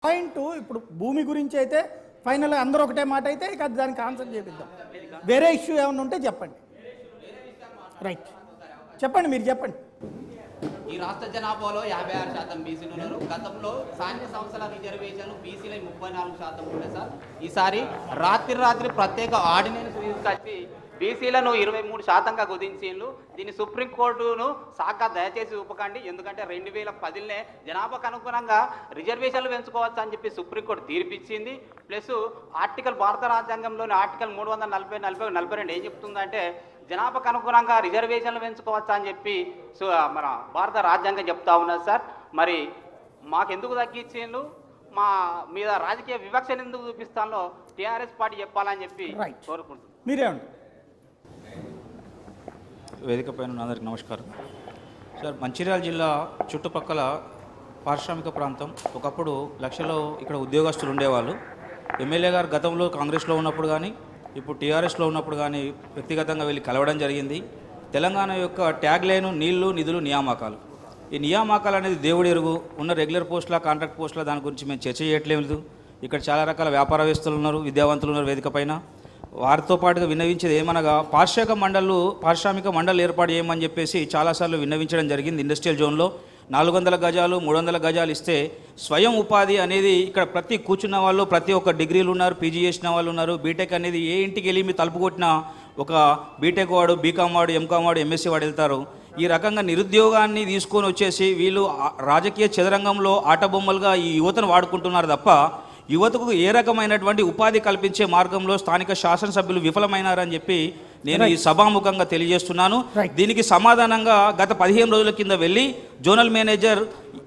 Point ఇప్పుడు భూమి గురించి అయితే ఫైనల్ అందరూ ఒకటే మాట అయితే ఇక దానికి ఆన్సర్ చేపిద్దాం వేరే ఇష్యూ ఏమైనా ఉంటే చెప్పండి రైట్ చెప్పండి మీరు చెప్పండి ఈ రాష్ట్ర జనాభాలో యాభై ఆరు శాతం బీసీలు ఉన్నారు గతంలో స్థానిక సంస్థల రిజర్వేషన్లు బీసీల ముప్పై నాలుగు శాతం ఉండే సార్ ఈసారి రాత్రి రాత్రి ప్రత్యేక ఆర్డినెన్స్ తీసుకొచ్చి బీసీలను ఇరవై మూడు శాతంగా కుదించిండ్రు దీన్ని సుప్రీంకోర్టును శాఖ దయచేసి చూపకండి ఎందుకంటే రెండు వేల పదిలనే జనాభాకు అనుగుణంగా రిజర్వేషన్లు పెంచుకోవచ్చు అని చెప్పి సుప్రీంకోర్టు తీర్పిచ్చింది ప్లస్ ఆర్టికల్ భారత రాజ్యాంగంలోని ఆర్టికల్ మూడు వందల నలభై నలభై నలభై రెండు ఏం చెప్తుందంటే జనాభాకు అనుగుణంగా రిజర్వేషన్లు పెంచుకోవచ్చా అని చెప్పి సో మన భారత రాజ్యాంగం చెప్తా ఉన్నది సార్ మరి మాకెందుకు తగ్గించిండ్రు మా మీద రాజకీయ వివక్షను ఎందుకు చూపిస్తానో టీఆర్ఎస్ పార్టీ చెప్పాలని చెప్పి Right. కోరుకుంటున్నాను మీరేమండి వేదిక పైన ఉన్న అందరికి నమస్కారం సార్ మంచిర్యాల జిల్లా చుట్టుపక్కల పారిశ్రామిక ప్రాంతం ఒకప్పుడు లక్షలో ఇక్కడ ఉద్యోగస్తులు ఉండేవాళ్ళు ఎమ్మెల్యే గారు గతంలో కాంగ్రెస్లో ఉన్నప్పుడు కానీ ఇప్పుడు టీఆర్ఎస్లో ఉన్నప్పుడు కానీ వ్యక్తిగతంగా వెళ్ళి కలవడం జరిగింది తెలంగాణ యొక్క ట్యాగ్ లైన్ నీళ్లు నిధులు నియామకాలు ఈ నియామకాలు అనేది దేవుడి ఎరుగు ఉన్న రెగ్యులర్ పోస్టుల కాంట్రాక్ట్ పోస్టుల దాని గురించి మేము చర్చ చేయట్లేదు ఇక్కడ చాలా రకాల వ్యాపారవేత్తలు ఉన్నారు విద్యావంతులు ఉన్నారు వేదిక పైన వారితో పాటుగా విన్నవించేది ఏమనగా పారిశ్రామిక మండళ్ళు పారిశ్రామిక మండలి ఏర్పాటు చేయమని చెప్పేసి చాలాసార్లు విన్నవించడం జరిగింది ఇండస్ట్రియల్ జోన్లో నాలుగు వందల గజాలు మూడు వందల గజాలు ఇస్తే స్వయం ఉపాధి అనేది ఇక్కడ ప్రతి కూర్చున్న వాళ్ళు ప్రతి ఒక్క డిగ్రీలు ఉన్నారు పీజీ చేసిన వాళ్ళు ఉన్నారు బీటెక్ అనేది ఏ ఇంటికి వెళ్ళి మీరు తలుపు కొట్టినా ఒక బీటెక్ వాడు బీకామ్ వాడు ఎంకామ్ వాడు ఎంఎస్సీ వాడు వెళ్తారు ఈ రకంగా నిరుద్యోగాన్ని తీసుకొని వచ్చేసి వీళ్ళు ఆ- రాజకీయ చదరంగంలో ఆటబొమ్మలుగా ఈ యువతను వాడుకుంటున్నారు తప్ప యువతకు ఏ రకమైనటువంటి ఉపాధి కల్పించే మార్గంలో స్థానిక శాసనసభ్యులు విఫలమైనారని చెప్పి నేను ఈ సభాముఖంగా తెలియజేస్తున్నాను Right. దీనికి సమాధానంగా గత పదిహేను రోజుల కింద వెళ్ళి జోనల్ మేనేజర్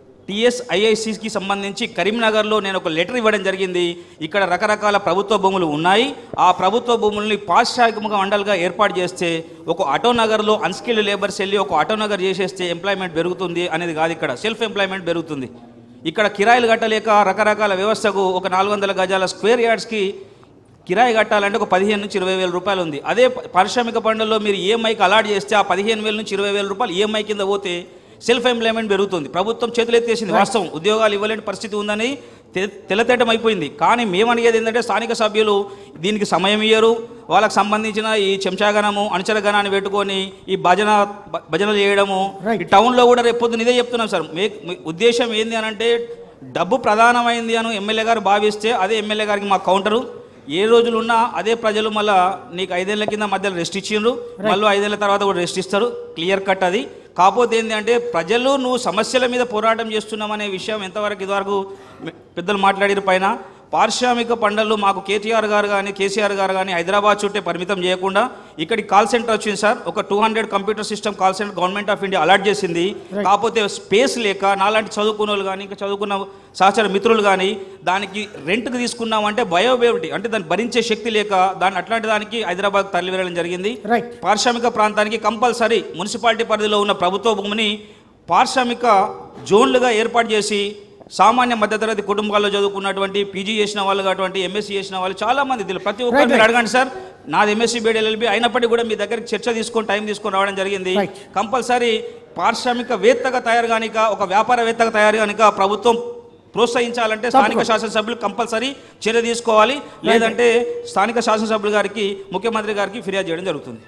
టిఎస్ఐఐసికి సంబంధించి కరీంనగర్లో నేను ఒక లెటర్ ఇవ్వడం జరిగింది ఇక్కడ రకరకాల ప్రభుత్వ భూములు ఉన్నాయి ఆ ప్రభుత్వ భూముల్ని పారిశ్రామిక మండలిగా ఏర్పాటు చేస్తే ఒక ఆటోనగర్లో అన్స్కిల్డ్ లేబర్స్ వెళ్ళి ఒక ఆటోనగర్ చేసేస్తే ఎంప్లాయ్మెంట్ పెరుగుతుంది అనేది కాదు ఇక్కడ సెల్ఫ్ ఎంప్లాయ్మెంట్ పెరుగుతుంది ఇక్కడ కిరాయిలు కట్టలేక రకరకాల వ్యవస్థకు ఒక నాలుగు వందల గజాల స్క్వేర్ యార్డ్స్కి కిరాయి కట్టాలంటే ఒక పదిహేను నుంచి ఇరవై వేల రూపాయలు ఉంది అదే ప- పారిశ్రామిక పండుగలో మీరు ఈఎంఐకి అలాట్ చేస్తే ఆ పదిహేను వేల నుంచి ఇరవై వేల రూపాయలు ఈఎంఐ కింద పోతే సెల్ఫ్ ఎంప్లాయ్మెంట్ పెరుగుతుంది ప్రభుత్వం చేతులెత్తేసింది వాస్తవం ఉద్యోగాలు ఇవ్వలేని పరిస్థితి ఉందని తె- తెలతేటం అయిపోయింది కానీ మేము అడిగేది ఏంటంటే స్థానిక సభ్యులు దీనికి సమయం ఇయ్యరు వాళ్ళకి సంబంధించిన ఈ చెంచాగనము అనుచరగణాన్ని పెట్టుకొని ఈ భజన భ- భజనలు చేయడము Right. ఈ టౌన్లో కూడా రేపు పొద్దున ఇదే చెప్తున్నాం సార్ మీ మీ ఉద్దేశం ఏంది అని అంటే డబ్బు ప్రధానమైంది అని ఎమ్మెల్యే గారు భావిస్తే అదే ఎమ్మెల్యే గారికి మా కౌంటరు ఏ రోజులు ఉన్నా అదే ప్రజలు మళ్ళా నీకు ఐదేళ్ల కింద మధ్యలో రెస్ట్ ఇచ్చిండ్రు మళ్ళీ ఐదేళ్ల తర్వాత కూడా రెస్ట్ ఇస్తారు క్లియర్ కట్ అది కాకపోతే ఏంటి అంటే ప్రజలు నువ్వు సమస్యల మీద పోరాటం చేస్తున్నామనే విషయం ఎంతవరకు ఇదివరకు మె- పెద్దలు మాట్లాడిన పైన పారిశ్రామిక పంటలు మాకు కేటీఆర్ గారు కానీ కేసీఆర్ గారు కానీ హైదరాబాద్ చుట్టే పరిమితం చేయకుండా ఇక్కడికి కాల్ సెంటర్ వచ్చింది సార్ ఒక two hundred computer system call centre government of India allot చేసింది కాకపోతే స్పేస్ లేక నాలాంటి చదువుకున్న వాళ్ళు కానీ ఇంకా చదువుకున్న సహచర మిత్రులు కానీ దానికి రెంట్కి తీసుకున్నామంటే బయోబేబిటీ అంటే దాన్ని భరించే శక్తి లేక దాన్ని అట్లాంటి దానికి హైదరాబాద్ తరలి వెళ్ళడం జరిగింది రైట్ పారిశ్రామిక ప్రాంతానికి కంపల్సరీ మున్సిపాలిటీ పరిధిలో ఉన్న ప్రభుత్వ భూమిని పారిశ్రామిక జోన్లుగా ఏర్పాటు చేసి సామాన్య మధ్యతరగతి కుటుంబాల్లో చదువుకున్నటువంటి పీజీ చేసిన వాళ్ళు అటువంటి ఎంఎస్సీ చేసిన వాళ్ళు చాలా మంది దీనిలో ప్రతి ఒక్కరు Right, మీరు right. అడగండి సార్ నాది ఎంఎస్సీ బీడీ ఎల్ఎల్బి అయినప్పటికీ కూడా మీ దగ్గరికి చర్చ తీసుకొని టైం తీసుకొని రావడం జరిగింది Right. కంపల్సరీ పారిశ్రామిక వేత్తగా తయారు కానిక ఒక వ్యాపారవేత్తగా తయారు కానిక ప్రభుత్వం ప్రోత్సహించాలంటే స్థానిక తప్పకుండా. శాసనసభ్యులు కంపల్సరీ చర్య తీసుకోవాలి లేదంటే స్థానిక శాసనసభ్యులు గారికి ముఖ్యమంత్రి గారికి ఫిర్యాదు చేయడం జరుగుతుంది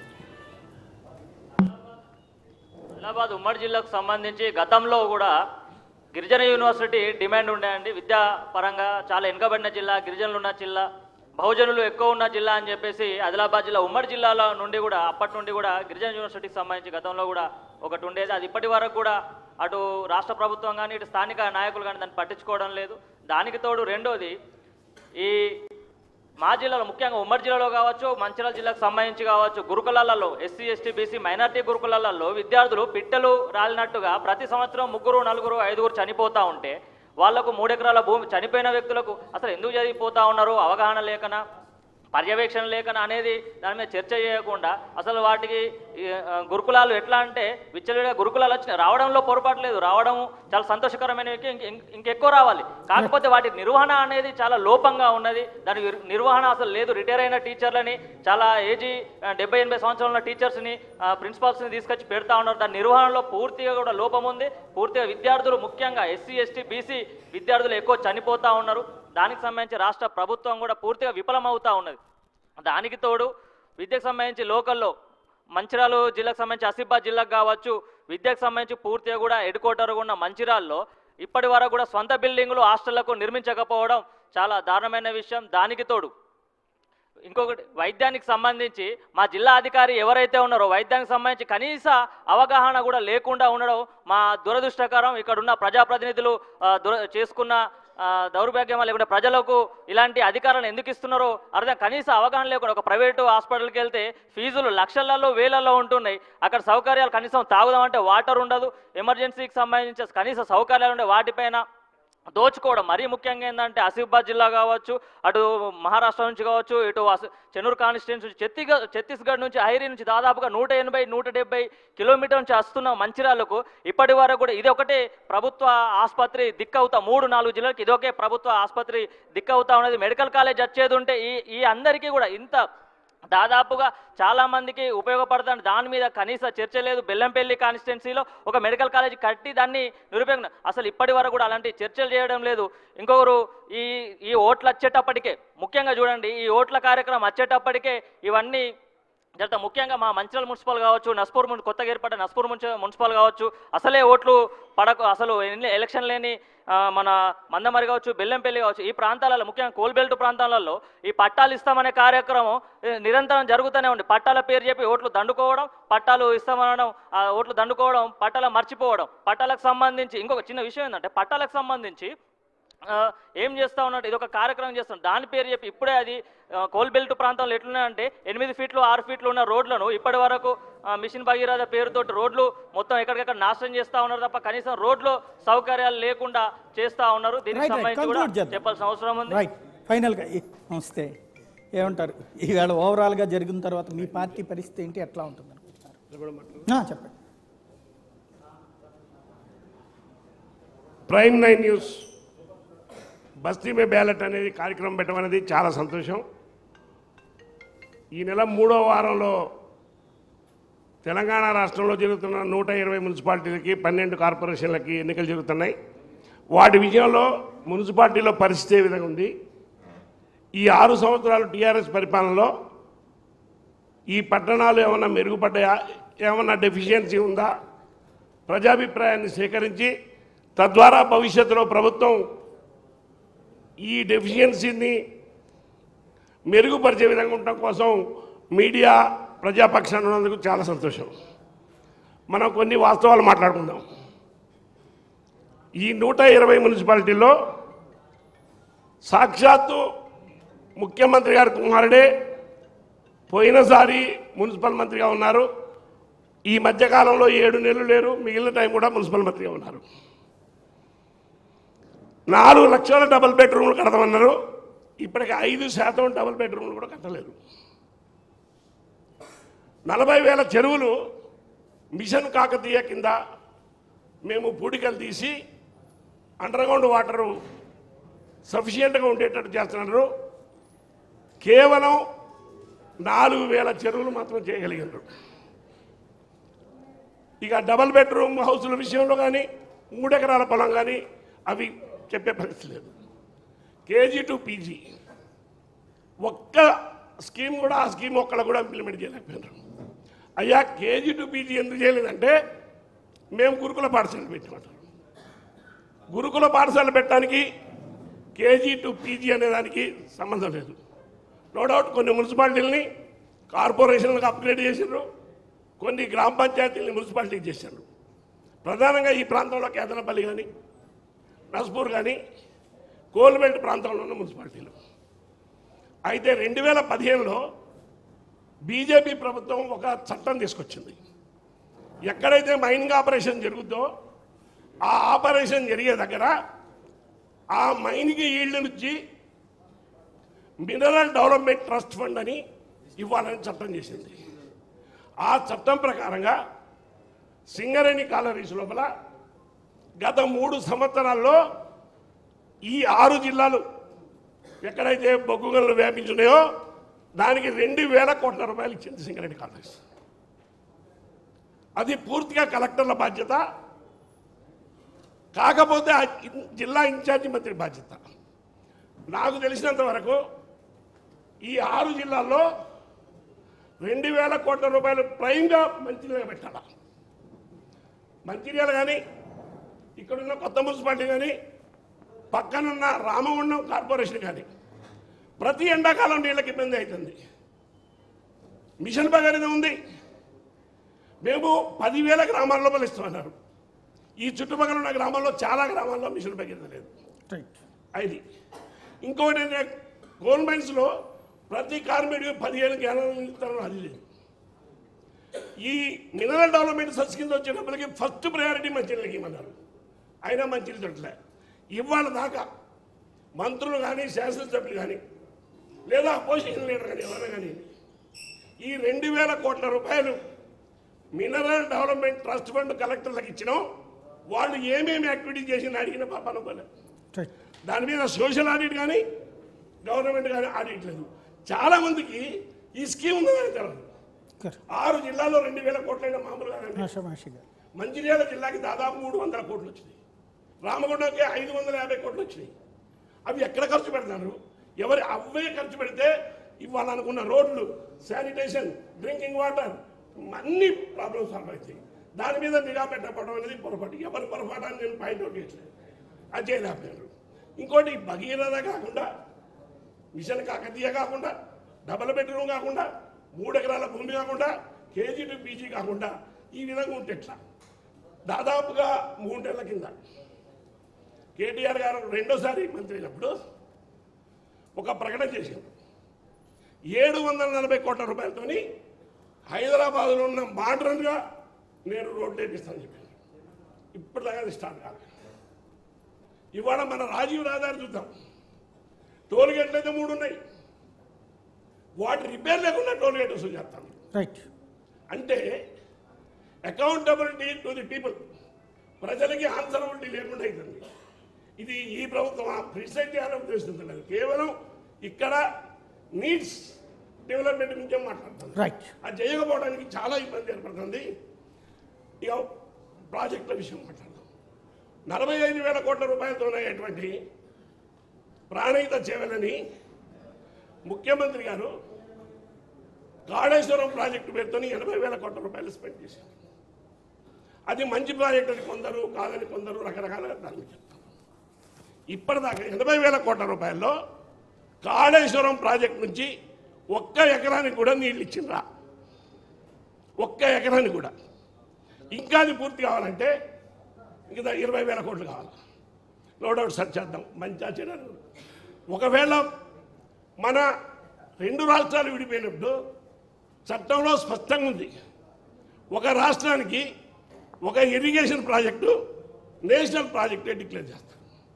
ఆదిలాబాద్ ఉమ్మడి జిల్లాకు సంబంధించి గతంలో కూడా గిరిజన యూనివర్సిటీ డిమాండ్ ఉండేయండి విద్యా పరంగా చాలా వెనుకబడిన జిల్లా గిరిజనులు ఉన్న జిల్లా బహుజనులు ఎక్కువ ఉన్న జిల్లా అని చెప్పేసి ఆదిలాబాద్ జిల్లా ఉమ్మడి జిల్లాలో నుండి కూడా అప్పటి నుండి కూడా గిరిజన యూనివర్సిటీకి సంబంధించి గతంలో కూడా ఒకటి ఉండేది అది ఇప్పటి వరకు కూడా అటు రాష్ట్ర ప్రభుత్వం కానీ ఇటు స్థానిక నాయకులు కానీ దాన్ని పట్టించుకోవడం లేదు దానికి తోడు రెండోది ఈ మా జిల్లాలో ముఖ్యంగా ఉమ్మడి జిల్లాలో కావచ్చు మంచిర్యాల జిల్లాకు సంబంధించి కావచ్చు గురుకులాలలో ఎస్సీ ఎస్టీ బీసీ మైనార్టీ గురుకులాలలో విద్యార్థులు పిట్టలు రాలినట్టుగా ప్రతి సంవత్సరం ముగ్గురు నలుగురు ఐదుగురు చనిపోతూ ఉంటే వాళ్లకు మూడెకరాల భూమి చనిపోయిన వ్యక్తులకు అసలు ఎందుకు చనిపోతూ ఉన్నారు అవగాహన లేకనా పర్యవేక్షణ లేఖన అనేది దాని మీద చర్చ చేయకుండా అసలు వాటికి ఈ, ఆ, గురుకులాలు ఎట్లా అంటే విచ్చలవిడిగా గురుకులాలు వచ్చినాయి రావడంలో పొరపాటు లేదు రావడం చాలా సంతోషకరమైనవి ఇంక- ఇంక- ఇంకెక్కువ రావాలి కాకపోతే వాటి నిర్వహణ అనేది చాలా లోపంగా ఉన్నది దాని విర్- నిర్వహణ అసలు లేదు రిటైర్ అయిన టీచర్లని చాలా ఏజీ ఆ, డెబ్బై ఎనభై సంవత్సరాల ఉన్న టీచర్స్ని ఆ, ప్రిన్సిపాల్స్ని తీసుకొచ్చి పెడతా ఉన్నారు దాని నిర్వహణలో పూర్తిగా కూడా లోపం ఉంది పూర్తిగా విద్యార్థులు ముఖ్యంగా ఎస్సీ ఎస్టీ బీసీ విద్యార్థులు ఎక్కువ చనిపోతూ ఉన్నారు దానికి సంబంధించి రాష్ట్ర ప్రభుత్వం కూడా పూర్తిగా విఫలమవుతా ఉన్నది దానికి తోడు విద్యకు సంబంధించి లోకల్లో మంచిర్యాల జిల్లాకు సంబంధించి ఆసిఫాబాద్ జిల్లాకు కావచ్చు విద్యకు సంబంధించి పూర్తిగా కూడా హెడ్ క్వార్టర్ ఉన్న మంచిర్యాలలో ఇప్పటి వరకు కూడా సొంత బిల్డింగులు హాస్టళ్లకు నిర్మించకపోవడం చాలా దారుణమైన విషయం దానికి తోడు ఇంకొకటి వైద్యానికి సంబంధించి మా జిల్లా అధికారి ఎవరైతే ఉన్నారో వైద్యానికి సంబంధించి కనీస అవగాహన కూడా లేకుండా ఉండడం మా దురదృష్టకరం ఇక్కడ ఉన్న ప్రజాప్రతినిధులు ఆ, దుర చేసుకున్న ఆ, దౌర్భాగ్యమా లేకుంటే ప్రజలకు ఇలాంటి అధికారాలు ఎందుకు ఇస్తున్నారో అర్థం కనీస అవగాహన లేకుండా ఒక ప్రైవేటు హాస్పిటల్కి వెళ్తే ఫీజులు లక్షలలో వేలల్లో ఉంటున్నాయి అక్కడ సౌకర్యాలు కనీసం తాగుదామంటే వాటర్ ఉండదు ఎమర్జెన్సీకి సంబంధించిన కనీస సౌకర్యాలు ఉండే వాటిపైన దోచుకోవడం మరీ ముఖ్యంగా ఏంటంటే ఆసిఫాబాద్ జిల్లా కావచ్చు అటు మహారాష్ట్ర నుంచి కావచ్చు ఇటు అస- చెన్నూరు కాన్స్టిట్యూన్స్ నుంచి ఛత్తీగఢ్ ఛత్తీస్గఢ్ నుంచి హైరీ నుంచి దాదాపుగా నూట ఎనభై నూట డెబ్బై కిలోమీటర్ నుంచి వస్తున్న మంచిర్యాలకు ఇప్పటి వరకు కూడా ఇది ఒకటే ప్రభుత్వ ఆసుపత్రి దిక్కవుతా మూడు నాలుగు జిల్లాలకు ఇదొకే ప్రభుత్వ ఆసుపత్రి దిక్కవుతా ఉన్నది మెడికల్ కాలేజ్ వచ్చేది ఉంటే ఈ ఈ అందరికీ కూడా ఇంత దాదాపుగా చాలా మందికి ఉపయోగపడుతుంది దాని మీద కనీస చర్చ లేదు బెల్లంపల్లి కాన్స్టిట్యున్సీలో ఒక మెడికల్ కాలేజ్ కట్టి దాన్ని నిరుపయోగం అసలు ఇప్పటి వరకు కూడా అలాంటి చర్చలు చేయడం లేదు ఇంకొకరు ఈ ఈ ఓట్లు వచ్చేటప్పటికే ముఖ్యంగా చూడండి ఈ ఓట్ల కార్యక్రమం వచ్చేటప్పటికే ఇవన్నీ జరుగుతా ముఖ్యంగా మా మంచిర్యాల మున్సిపల్ కావచ్చు నస్పూర్ మున్ కొత్తగా ఏర్పడ్డ నస్పూర్ మున్సి- మున్సిపల్ కావచ్చు అసలే ఓట్లు పడకు అసలు ఎన్ని- ఎలక్షన్ లేని ఆ, మన మందమరి కావచ్చు బెల్లంపల్లి కావచ్చు ఈ ప్రాంతాలలో ముఖ్యంగా కోల్బెల్ట్ ప్రాంతాలలో ఈ పట్టాలు ఇస్తామనే కార్యక్రమం ఏ, నిరంతరం జరుగుతూనే ఉంది పట్టాల పేరు చెప్పి ఓట్లు దండుకోవడం పట్టాలు ఇస్తామనడం ఆ ఓట్లు దండుకోవడం పట్టాల మర్చిపోవడం పట్టాలకు సంబంధించి ఇంకొక చిన్న విషయం ఏంటంటే పట్టాలకు సంబంధించి ఆ, ఏం చేస్తా ఉన్నట్టు ఇది ఒక కార్యక్రమం చేస్తాం దాని పేరు చెప్పి ఇప్పుడే అది ఆ, కోల్బెల్ట్ ప్రాంతంలో ఎట్లున్నాయంటే ఎనిమిది ఫీట్లు ఆరు ఫీట్లు ఉన్న రోడ్లను ఇప్పటి వరకు ఆ, మిషన్ భగీరథ పేరుతోటి రోడ్లు మొత్తం ఎక్కడికక్కడ నాశనం చేస్తా ఉన్నారు తప్ప కనీసం రోడ్లు సౌకర్యాలు లేకుండా చేస్తా ఉన్నారు దీనికి Right, right. సంబంధించి కూడా Conclude చేద్దాం. చెప్పాల్సిన అవసరం ఉంది రైట్ ఫైనల్గా ఈ- నమస్తే ఏమంటారు ఈవేళ ఓవరాల్గా జరిగిన తర్వాత మీ పార్టీ పరిస్థితి ఏంటి ఎట్లా ఉంటుంది అనుకుంటున్నారు ఆ, చెప్పండి ప్రైమ్ నైన్ న్యూస్ బస్తీ మే బ్యాలెట్ అనేది కార్యక్రమం పెట్టమనేది చాలా సంతోషం ఈ నెల మూడో వారంలో తెలంగాణ రాష్ట్రంలో జరుగుతున్న నూట ఇరవై మున్సిపాలిటీలకి పన్నెండు కార్పొరేషన్లకి ఎన్నికలు జరుగుతున్నాయి వాటి విజయంలో మున్సిపాలిటీలో పరిస్థితి ఏ విధంగా ఉంది ఈ ఆరు సంవత్సరాలు టీఆర్ఎస్ పరిపాలనలో ఈ పట్టణాలు ఏమైనా మెరుగుపడ్డాయా ఏమైనా డెఫిషియన్సీ ఉందా ప్రజాభిప్రాయాన్ని సేకరించి తద్వారా భవిష్యత్తులో ప్రభుత్వం ఈ డెఫిషియన్సీని మెరుగుపరిచే విధంగా ఉండటం కోసం మీడియా ప్రజాపక్షాన్ని ఉన్నందుకు చాలా సంతోషం మనం కొన్ని వాస్తవాలు మాట్లాడుకుందాం ఈ నూట ఇరవై మున్సిపాలిటీల్లో సాక్షాత్తు ముఖ్యమంత్రి గారి కుమారుడే పోయినసారి మున్సిపల్ మంత్రిగా ఉన్నారు ఈ మధ్యకాలంలో ఏడు నెలలు లేరు మిగిలిన టైం కూడా మున్సిపల్ మంత్రిగా ఉన్నారు నాలుగు లక్షల డబుల్ బెడ్రూమ్లు కడతామన్నారు ఇప్పటికి ఐదు శాతం డబుల్ బెడ్రూమ్లు కూడా కట్టలేదు నలభై వేల చెరువులు మిషన్ కాకతీయ కింద మేము పూడికలు తీసి అండర్గ్రౌండ్ వాటరు సఫిషియెంట్గా ఉండేటట్టు చేస్తున్నారు కేవలం నాలుగు వేల చెరువులు మాత్రం చేయగలిగారు ఇక డబల్ బెడ్రూమ్ హౌసుల విషయంలో కానీ మూడెకరాల పొలం కానీ అవి చెప్పే పరిస్థితి లేదు కేజీ టు పీజీ ఒక్క స్కీమ్ కూడా ఆ స్కీమ్ ఒక్కళ్ళు కూడా ఇంప్లిమెంట్ చేయలేకపోయినారు అయ్యా కేజీ టు పీజీ ఎందుకు చేయలేదంటే మేము గురుకుల పాఠశాలలు పెట్టమంటారు గురుకుల పాఠశాల పెట్టడానికి కేజీ టు పీజీ అనే దానికి సంబంధం లేదు నో డౌట్ కొన్ని మున్సిపాలిటీలని కార్పొరేషన్లకు అప్గ్రేడ్ చేసిండ్రు కొన్ని గ్రామ పంచాయతీలని మున్సిపాలిటీకి చేశారు ప్రధానంగా ఈ ప్రాంతంలో కేతనపల్లి కానీ నస్పూర్ కానీ కోల్బెల్ట్ ప్రాంతంలో ఉన్న మున్సిపాలిటీలు అయితే రెండు వేల పదిహేనులో బీజేపీ ప్రభుత్వం ఒక చట్టం తీసుకొచ్చింది ఎక్కడైతే మైనింగ్ ఆపరేషన్ జరుగుద్దో ఆ ఆపరేషన్ జరిగే దగ్గర ఆ మైనింగ్ ఈల్డ్ నుంచి మినరల్ డెవలప్మెంట్ ట్రస్ట్ ఫండ్ అని ఇవ్వాలని చట్టం చేసింది ఆ చట్టం ప్రకారంగా సింగరేణి కాలరీస్ లోపల గత మూడు సంవత్సరాల్లో ఈ ఆరు జిల్లాలు ఎక్కడైతే బొగ్గు గనులు వ్యాపించున్నాయో దానికి రెండు వేల కోట్ల రూపాయలు ఇచ్చింది సింగరేణి కాలరీస్ అది పూర్తిగా కలెక్టర్ల బాధ్యత కాకపోతే ఆ ఇన్- జిల్లా ఇన్ఛార్జి మంత్రి బాధ్యత నాకు తెలిసినంత వరకు ఈ ఆరు జిల్లాల్లో రెండు వేల కోట్ల రూపాయలు ప్రైమ్గా మంచిర్యాల పెట్టాల మంచిర్యాల కానీ ఇక్కడున్న కొత్త మున్సిపాలిటీ కానీ పక్కనున్న రామగుండం కార్పొరేషన్ కానీ ప్రతి ఎండాకాలం నీళ్ళకి ఇబ్బంది అవుతుంది మిషన్ భగీరథ ఉంది మేము పదివేల గ్రామాల లోపల ఇస్తామన్నారు ఈ చుట్టుపక్కల ఉన్న గ్రామాల్లో చాలా గ్రామాల్లో మిషన్ భగీరథ లేదు రైట్ అది ఇంకోటి ఏంటంటే కోల్ మైన్స్లో ప్రతి కార్మికుడికి పదిహేను గ్యాలన్లు ఇస్తారు అది లేదు ఈ మినరల్ డెవలప్మెంట్ సర్చ్ కింద వచ్చేటప్పటికి ఫస్ట్ ప్రయారిటీ మంచినీళ్ళకి ఇవ్వమన్నారు అయినా మంచినీళ్ళు దొరకలే ఇవాళ దాకా మంత్రులు కానీ శాసనసభ్యులు కానీ లేదా అపోజిషన్ లీడర్ కానీ ఎవరైనా కానీ ఈ రెండు వేల కోట్ల రూపాయలు మినరల్ డెవలప్మెంట్ ట్రస్ట్ ఫండ్ కలెక్టర్లకు ఇచ్చినాం వాళ్ళు ఏమేమి యాక్టివిటీ చేసిన అడిగిన పాప అనుకోలేదు రైట్ దాని మీద సోషల్ ఆడిట్ కానీ గవర్నమెంట్ కానీ ఆడిట్ లేదు చాలా మందికి ఈ స్కీమ్ ఉందని తెలియదు కరెక్ట్ ఆరు జిల్లాలో రెండు వేల కోట్లైన మామూలుగా ఆషామాషిగా మంచిర్యాల జిల్లాకి దాదాపు మూడు వందల కోట్లు వచ్చినాయి రామగుండంకి ఐదు వందల యాభై కోట్లు వచ్చినాయి అవి ఎక్కడ ఖర్చు పెడతారు ఎవరి అవే ఖర్చు పెడితే ఇవాళ అనుకున్న రోడ్లు శానిటేషన్ డ్రింకింగ్ వాటర్ అన్ని ప్రాబ్లమ్స్ సాల్వ్ అవుతాయి దాని మీద నిఘా పెట్టకపోవడం అనేది పొరపాటు ఎవరి పొరపాటు అని నేను పాయింట్ అవుట్ చేయట్లేదు అది చేయలేకపోయారు ఇంకోటి భగీరథ కాకుండా మిషన్ కాకతీయ కాకుండా డబల్ బెడ్రూమ్ కాకుండా మూడు ఎకరాల భూమి కాకుండా కేజీ టు పీజీ కాకుండా ఈ విధంగా ఉంటే ఎట్లా దాదాపుగా మూడేళ్ల కింద కేటీఆర్ గారు రెండోసారి మంత్రి అయినప్పుడు ఒక ప్రకటన చేశారు ఏడు వందల నలభై కోట్ల రూపాయలతోని హైదరాబాద్లో ఉన్న మోడర్న్గా నేను రోడ్డు వేపిస్తానని చెప్పాను ఇప్పటిదాకా అది స్టార్ట్ కాలేదు ఇవాళ మన రాజీవ్ రహదారి చూద్దాం టోల్ గేట్లు అయితే మూడు ఉన్నాయి వాటి రిపేర్ లేకుండా టోల్ గేట్ వసూలు చేస్తాను రైట్ అంటే అకౌంటబిలిటీ టు ది పీపుల్ ప్రజలకి ఆన్సరబిలిటీ లేకుండా అవుతుంది ఇది ఈ ప్రభుత్వం ప్రిసైడ్ చేయాలని ఉద్దేశించడం లేదు కేవలం ఇక్కడ నీడ్స్ డెవలప్మెంట్ గురించే మాట్లాడుతుంది రైట్ అది చేయకపోవడానికి చాలా ఇబ్బంది ఏర్పడుతుంది ఇక ప్రాజెక్టుల విషయం మాట్లాడదాం నలభై ఐదు వేల కోట్ల రూపాయలతో ఉన్నటువంటి ప్రాణహిత చేవలని ముఖ్యమంత్రి గారు కాళేశ్వరం ప్రాజెక్టు పేరుతో ఎనభై వేల కోట్ల రూపాయలు స్పెండ్ చేశారు అది మంచి ప్రాజెక్ట్ అని కొందరు కాదని కొందరు రకరకాలుగా దాన్ని చెప్తారు ఇప్పటిదాకా ఎనభై వేల కోట్ల రూపాయల్లో కాళేశ్వరం ప్రాజెక్ట్ నుంచి ఒక్క ఎకరానికి కూడా నీళ్ళు ఇచ్చిండ్రా ఒక్క ఎకరానికి కూడా ఇంకా అది పూర్తి కావాలంటే ఇంకా ఇరవై వేల కోట్లు కావాలి నో డౌట్ సెర్చ్ చేద్దాం మంచి ఆశ్చర్యాలు ఒకవేళ మన రెండు రాష్ట్రాలు విడిపోయినప్పుడు చట్టంలో స్పష్టంగా ఉంది ఒక రాష్ట్రానికి ఒక ఇరిగేషన్ ప్రాజెక్టు నేషనల్ ప్రాజెక్టే డిక్లేర్ చేస్తారు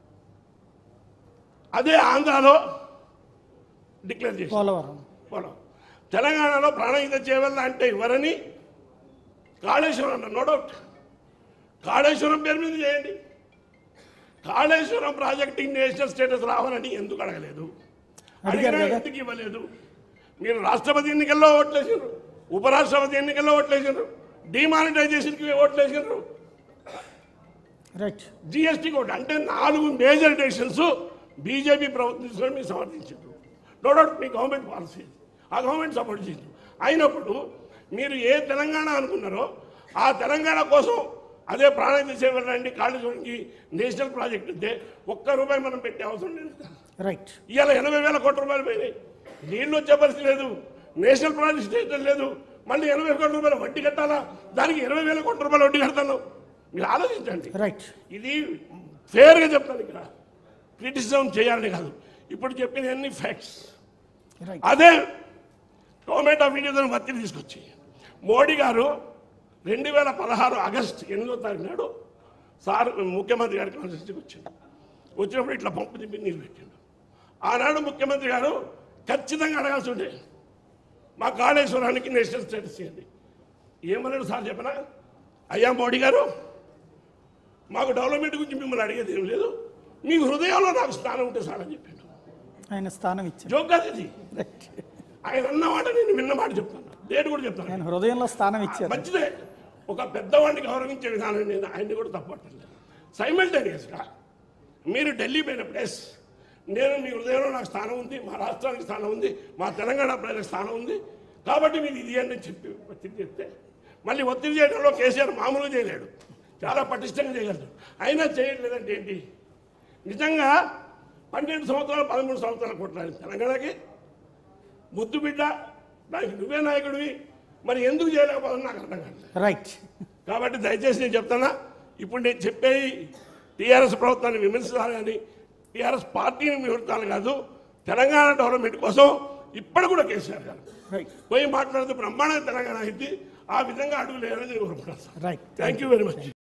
అదే ఆంధ్రాలో డిక్లేర్ చేస్తారు పోలవరం పోవడం తెలంగాణలో ప్రాణహిత చేయవల్ల అంటే ఎవరని కాళేశ్వరం అన్న నో డౌట్ కాళేశ్వరం పేరు మీద చేయండి కాళేశ్వరం ప్రాజెక్ట్ నేషనల్ స్టేటస్ రావాలని ఎందుకు అడగలేదు అడిగారు అడిగినా కదా. ఎందుకు ఇవ్వలేదు మీరు రాష్ట్రపతి ఎన్నికల్లో ఓట్లేసారు ఉపరాష్ట్రపతి ఎన్నికల్లో ఓట్లేసారు డిమానిటైజేషన్కి ఓట్లేసారు రైట్ జిఎస్టీ కోడ్ అంటే నాలుగు మేజర్ డెసిషన్స్ బీజేపీ ప్రభుత్వం తీసుకొని మీరు సమర్థించారు నో డౌట్ మీ గవర్నమెంట్ పాలసీ ఆ గవర్నమెంట్ సపోర్ట్ చేసింది అయినప్పుడు మీరు ఏ తెలంగాణ అనుకున్నారో ఆ తెలంగాణ కోసం అదే ప్రాణాయం చేసేవాళ్ళండి కాళేశ్వరంకి నేషనల్ ప్రాజెక్ట్ ఉంటే ఒక్క రూపాయి మనం పెట్టే అవసరం లేదు కదా. రైట్ ఇవాళ ఎనభై వేల కోట్ల రూపాయలు పోయినాయి నీళ్ళు వచ్చే పరిస్థితి లేదు నేషనల్ ప్రాజెక్ట్ స్టేటస్ లేదు మళ్ళీ ఎనభై కోట్ల రూపాయలు వడ్డీ కట్టాలా దానికి ఇరవై వేల కోట్ల రూపాయలు వడ్డీ కడతాను మీరు ఆలోచించండి రైట్ ఇది ఫేర్గా చెప్తాను ఇక్కడ క్రిటిసిజం చేయాలని కాదు ఇప్పుడు చెప్పిన అన్ని ఫ్యాక్ట్స్ రైట్ అదే టొమాటో వీడియోతో ఒత్తిడి తీసుకొచ్చి మోడీ గారు రెండు వేల పదహారు ఆగస్ట్ ఎనిమిదో తారీఖు నాడు సార్ ముఖ్యమంత్రి గారి కాన్స్టిట్యూన్సీకి వచ్చిండు వచ్చినప్పుడు ఇట్లా పంపు తిప్పి నీళ్ళు పెట్టిండు ఆనాడు ముఖ్యమంత్రి గారు ఖచ్చితంగా అడగాల్సి ఉండే మా కాళేశ్వరానికి నేషనల్ స్టేటస్ ఇవ్వండి ఏమన్నాడు సార్ చెప్పనా అయ్యా మోడీ గారు మాకు డెవలప్మెంట్ గురించి మిమ్మల్ని అడిగేది ఏం లేదు మీ హృదయంలో నాకు స్థానం ఉంటే సార్ అని చెప్పాడు ఆయన స్థానం ఇచ్చారు జోక్ కాదు ఇది రైట్ ఆయన అన్న మాట నేను విన్న మాట చెప్తాను డేట్ కూడా చెప్తాను ఆయన హృదయంలో స్థానం ఇచ్చారు మంచిదే ఒక పెద్దవాడిని గౌరవించే విధానం నేను ఆయన్ని కూడా తప్పట్లేదు సైమల్టేనియస్గా మీరు ఢిల్లీ పోయిన ప్లేస్ నేను మీ హృదయంలో నాకు స్థానం ఉంది మా రాష్ట్రానికి స్థానం ఉంది మా తెలంగాణ ప్రజలకు స్థానం ఉంది కాబట్టి మీరు ఇది అని చెప్పి ఒత్తిడి చెప్తే మళ్ళీ ఒత్తిడి చేయడంలో కేసీఆర్ మామూలుగా చేయలేడు చాలా పటిష్టంగా చేయగలడు అయినా చేయట్లేదంటే ఏంటి నిజంగా పన్నెండు సంవత్సరాలు పదమూడు సంవత్సరాలు కొట్లాడి తెలంగాణకి ముద్దు బిడ్డ దానికి నువ్వే నాయకుడివి మరి ఎందుకు చేయలేకపోతున్నా నాకు అర్థం కాదు రైట్ కాబట్టి దయచేసి నేను చెప్తానా ఇప్పుడు నేను చెప్పేది టీఆర్ఎస్ ప్రభుత్వాన్ని విమర్శించాలి కానీ టీఆర్ఎస్ పార్టీని విమర్శించాలి కాదు తెలంగాణ డెవలప్మెంట్ కోసం ఇప్పుడు కూడా కేసీఆర్ గారు రైట్ పోయి మాట్లాడితే బ్రహ్మాండంగా తెలంగాణ అయింది ఆ విధంగా అడుగులు వేయాలని నేను కోరుకుంటాను right thank you very much